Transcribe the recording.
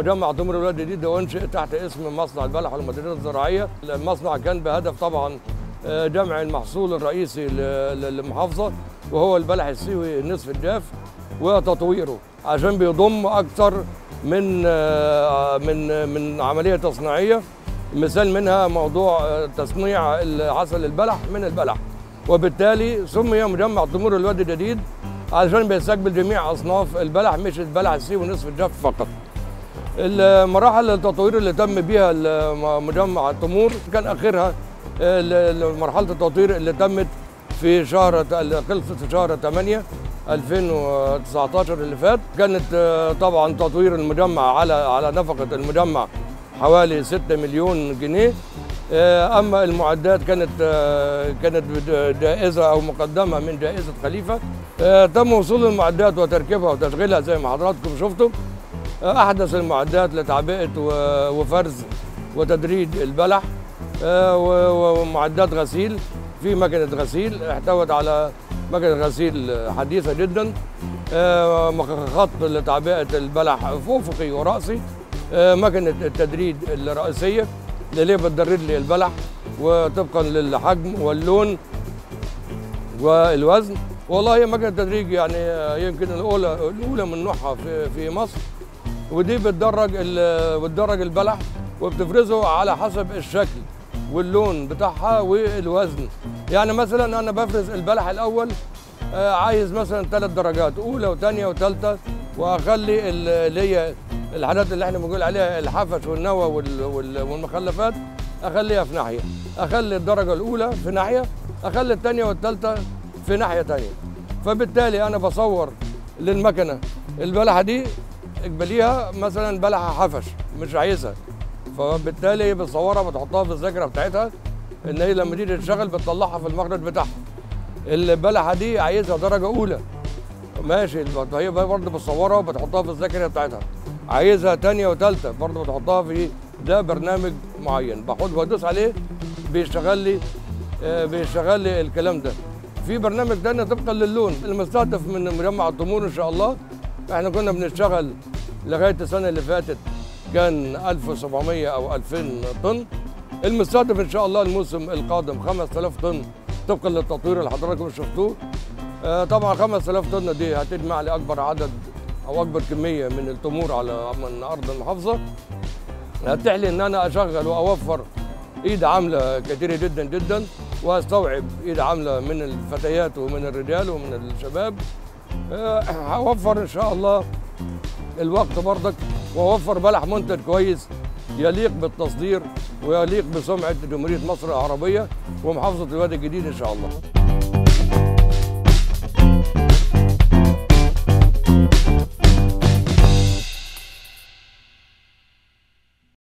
مجمع تمر الواد الجديد وانشئ تحت اسم مصنع البلح والمديريه الزراعيه المصنع كان بهدف طبعا آه، جمع المحصول الرئيسي ل- ل- للمحافظه وهو البلح السيوي النصف الجاف وتطويره عشان بيضم اكثر من آه، من من عمليه تصنيعيه مثال منها موضوع آه، تصنيع عسل البلح من البلح وبالتالي سمي مجمع تمور الواد الجديد علشان بيستقبل جميع اصناف البلح مش البلح السيوي ونصف الجاف فقط المراحل التطوير اللي تم بيها الم- مجمع التمور كان اخرها ال- ال- مرحله التطوير اللي تمت في شهر ت- اللي خلصت في شهر 8 2019 اللي فات كانت آه، طبعا تطوير المجمع على على نفقه المجمع حوالي 6 مليون جنيه آه، اما المعدات كانت آه، كانت بد- جائزه او مقدمه من جائزه خليفه آه، تم وصول المعدات وتركيبها وتشغيلها زي ما حضراتكم شفتم احدث المعدات لتعبئه و- وفرز وتدريج البلح آه، و- ومعدات غسيل في مكنه غسيل احتوت على مكنه غسيل حديثه جدا آه، مخ- خط لتعبئه البلح افقي وراسي آه، مكنه التدريج الرئيسيه اللي هي بتدرج لي البلح وطبقا للحجم واللون والوزن والله هي مكنه تدريج يعني آه، يمكن الاولى الاولى من نوعها في في مصر ودي بتدرج ال- بتدرج البلح وبتفرزه على حسب الشكل واللون بتاعها والوزن يعني مثلا انا بفرز البلح الاول آه، عايز مثلا ثلاث درجات اولى وثانيه وثالثه واخلي ال- اللي هي الحاجات اللي احنا بنقول عليها الحفش والنوى وال- وال- والمخلفات اخليها في ناحيه اخلي الدرجه الاولى في ناحيه اخلي الثانيه والثالثه في ناحيه ثانيه فبالتالي انا بصور للمكنه البلحه دي اقبليها مثلا بلحه حفش مش عايزها فبالتالي بتصورها بتحطها في الذاكره بتاعتها ان هي لما تيجي تشتغل بتطلعها في المخرج بتاعها البلحه دي عايزها درجه اولى ماشي هي برضه بتصورها وبتحطها في الذاكره بتاعتها عايزها تانية وتالتة برضه بتحطها في ده برنامج معين بحط بدوس عليه بيشتغل لي آه، بيشتغل لي الكلام ده في برنامج تاني طبقا للون المستهدف من مجمع التمور ان شاء الله احنا كنا بنشتغل لغايه السنه اللي فاتت كان 1700 او 2000 طن المستهدف ان شاء الله الموسم القادم 5000 طن طبقا للتطوير اللي حضراتكم شفتوه آه، طبعا 5000 طن دي هتجمع لي اكبر عدد او اكبر كميه من التمور على من ارض المحافظه هتحلي ان انا اشغل واوفر ايد عامله كتيره جدا جدا واستوعب ايد عامله من الفتيات ومن الرجال ومن الشباب آه، هوفر ان شاء الله الوقت برضك واوفر بلح منتج كويس يليق بالتصدير ويليق بسمعه جمهوريه مصر العربيه ومحافظه الوادي الجديد ان شاء الله